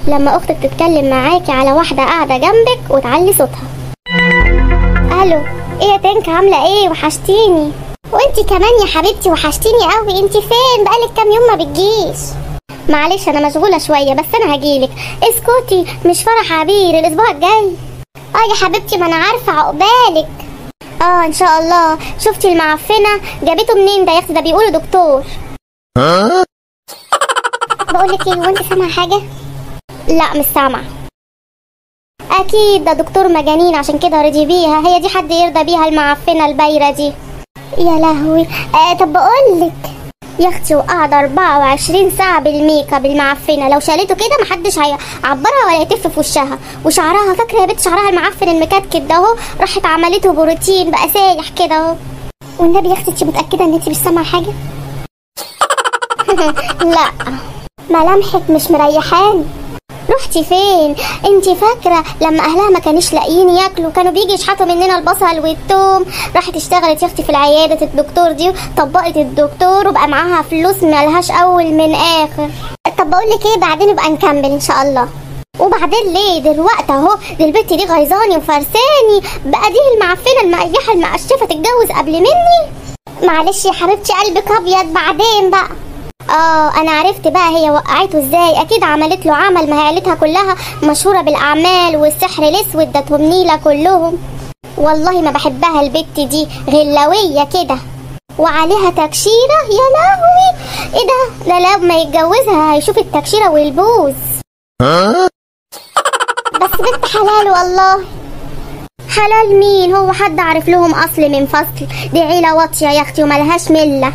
لما اختك تتكلم معاكي على واحده قاعده جنبك وتعلي صوتها الو ايه يا تنك عامله ايه وحشتيني وانتي كمان يا حبيبتي وحشتيني قوي انتي فين بقالك كام يوم ما بتجيش معلش انا مشغوله شويه بس انا هجيلك اسكتي مش فرح عبير الاسبوع الجاي اه يا حبيبتي ما انا عارفه عقبالك اه ان شاء الله شفتي المعفنه جابته منين ده يا اختي ده بيقولوا دكتور بقول لك ايه هو انت سامعه حاجه لا مش سامعه اكيد ده دكتور مجانين عشان كده رضي بيها هي دي حد يرضى بيها المعفنه البايره دي يا لهوي آه طب بقول لك يا اختي وقاعده 24 ساعه بالميك اب المعفنه لو شالته كده محدش هيعبرها ولا يتف في وشها وشعرها فاكره يا بنت شعرها المعفن المكتكت ده اهو راحت عملته بروتين بقى سايح كده اهو والنبي يا اختي انت متاكده ان انت مش سامعه حاجه لا ملامحك مش مريحاني رحتي فين انت فاكره لما اهلها ما كانوش لاقيين ياكلوا كانوا بيجي يشحتوا مننا البصل والثوم راحت اشتغلت يا اختي في العياده الدكتور دي طبقت الدكتور وبقى معاها فلوس ملهاش اول من اخر طب بقول لك ايه بعدين نبقى نكمل ان شاء الله وبعدين ليه دلوقتي اهو دي البت دي غيظاني وفرساني بقى دي المعفنه المقيحه المقشفه تتجوز قبل مني معلش يا حبيبتي قلبك ابيض بعدين بقى اه انا عرفت بقى هي وقعته ازاي اكيد عملت له عمل ما هي عيلتها كلها مشهوره بالاعمال والسحر الاسود ده نيله كلهم والله ما بحبها البت دي غلاويه كده وعليها تكشيره يا لهوي ايه ده ده لما يتجوزها هيشوف التكشيره والبوز بس بنت حلال والله حلال مين هو حد عارف لهم اصل من فصل دي عيله واطيه يا اختي وملهاش مله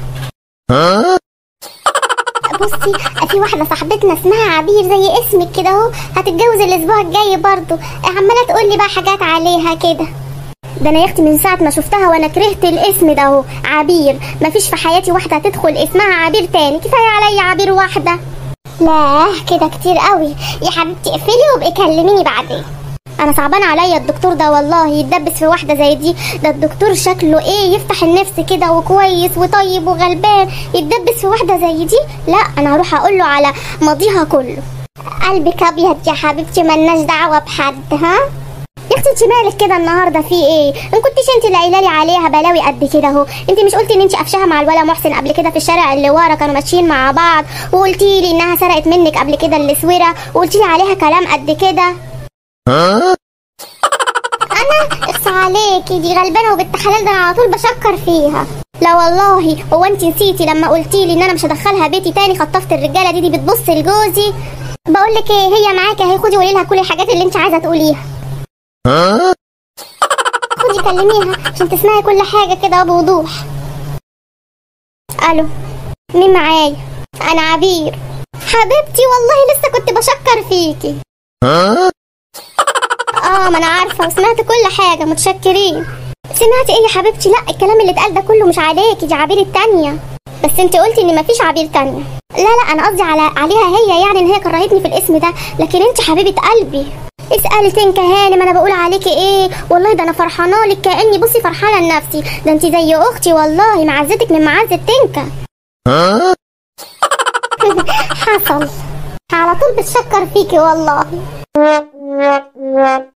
بصي في واحده صاحبتنا اسمها عبير زي اسمك كده اهو هتتجوز الاسبوع الجاي برضو عماله تقول لي بقى حاجات عليها كده ده انا يا اختي من ساعه ما شفتها وانا كرهت الاسم ده اهو عبير مفيش في حياتي واحده تدخل اسمها عبير تاني كفايه عليا عبير واحده لا كده كتير قوي يا حبيبتي اقفلي وابقي كلميني بعدين انا صعبان عليا الدكتور ده والله يتدبس في واحده زي دي ده الدكتور شكله ايه يفتح النفس كده وكويس وطيب وغلبان يتدبس في واحده زي دي لا انا هروح اقول له على ماضيها كله قلبك ابيض يا حبيبتي ملناش دعوه بحد ها يا اختي انت مالك كده النهارده في ايه ان كنتش انت اللي قايله لي عليها بلاوي قد كده اهو انت مش قلتي ان انت قفشها مع الولا محسن قبل كده في الشارع اللي ورا كانوا ماشيين مع بعض وقلتي لي انها سرقت منك قبل كده الاسوره وقلتي لي عليها كلام قد كده انا اخص عليكي دي غلبانه وبنت حلال ده انا على طول بشكر فيها لا والله هو انت نسيتي لما قلتي لي ان انا مش هدخلها بيتي تاني خطفت الرجاله دي دي بتبص لجوزي بقول لك ايه هي معاكي اهي خدي قولي لها كل الحاجات اللي انت عايزه تقوليها خدي كلميها عشان تسمعي كل حاجه كده بوضوح الو مين معايا انا عبير حبيبتي والله لسه كنت بشكر فيكي اه ما انا عارفه وسمعت كل حاجه متشكرين سمعتي ايه يا حبيبتي لا الكلام اللي اتقال ده كله مش عليكي دي عبير التانية بس انت قلتي ان مفيش عبير تانية لا لا انا قصدي على عليها هي يعني ان هي كرهتني في الاسم ده لكن انت حبيبه قلبي اسألي تنكة هانم انا بقول عليكي ايه والله ده انا فرحانه لك كاني بصي فرحانه لنفسي ده انت زي اختي والله معزتك من معزه تنكة حصل على طول بتشكر فيكي والله